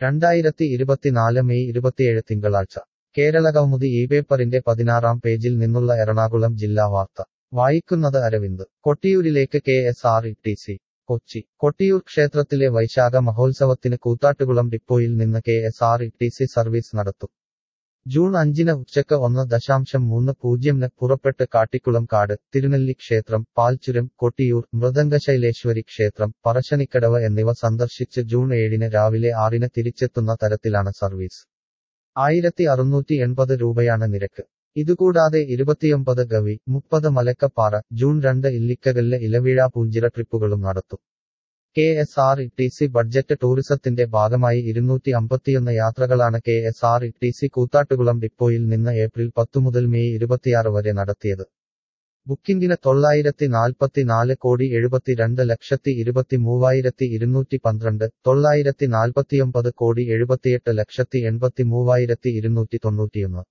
രണ്ടായിരത്തി ഇരുപത്തിനാല് മെയ് ഇരുപത്തിയേഴ് തിങ്കളാഴ്ച കേരള കൗമുദി ഈ പേപ്പറിന്റെ പതിനാറാം പേജിൽ നിന്നുള്ള എറണാകുളം ജില്ലാ വാർത്ത വായിക്കുന്നത് അരവിന്ദ് കൊട്ടിയൂരിലേക്ക് K S R T C Kochi കൊച്ചി കൊട്ടിയൂർ ക്ഷേത്രത്തിലെ വൈശാഖ മഹോത്സവത്തിന് കൂത്താട്ടുകുളം ഡിപ്പോയിൽ നിന്ന് K S R T C സി സർവീസ് നടത്തും ജൂൺ അഞ്ചിന് ഉച്ചക്ക് ഒന്ന് ദശാംശം മൂന്ന് പൂജ്യംന് പുറപ്പെട്ട് കാട്ടിക്കുളം കാട് തിരുനെല്ലി ക്ഷേത്രം പാൽച്ചുരം കൊട്ടിയൂർ മൃദംഗശൈലേശ്വരി ക്ഷേത്രം പറശ്ശനിക്കടവ് എന്നിവ സന്ദർശിച്ച് ജൂൺ ഏഴിന് രാവിലെ ആറിന് തിരിച്ചെത്തുന്ന തരത്തിലാണ് സർവീസ് ആയിരത്തി അറുന്നൂറ്റി എൺപത് രൂപയാണ് നിരക്ക് ഇതുകൂടാതെ ഇരുപത്തിയൊമ്പത് ഗവി മുപ്പത് മലക്കപ്പാറ ജൂൺ രണ്ട് ഇല്ലിക്കകല്ല് ഇലവീഴ പൂഞ്ചിറ ട്രിപ്പുകളും നടത്തും K S R T C C budget ടൂറിസത്തിന്റെ ഭാഗമായി ഇരുന്നൂറ്റി അമ്പത്തിയൊന്ന് യാത്രകളാണ് K S R T C C Koothattukulam ഡിപ്പോയിൽ നിന്ന് ഏപ്രിൽ പത്തു മുതൽ മെയ് ഇരുപത്തിയാറ് വരെ നടത്തിയത് ബുക്കിംഗിന് തൊള്ളായിരത്തി നാൽപ്പത്തിനാല് കോടി എഴുപത്തിരണ്ട് ലക്ഷത്തി ഇരുപത്തി മൂവായിരത്തി ഇരുന്നൂറ്റി പന്ത്രണ്ട് തൊള്ളായിരത്തി നാൽപ്പത്തിയൊമ്പത് കോടി എഴുപത്തിയെട്ട് ലക്ഷത്തി എൺപത്തി മൂവായിരത്തി ഇരുന്നൂറ്റി തൊണ്ണൂറ്റിയൊന്ന്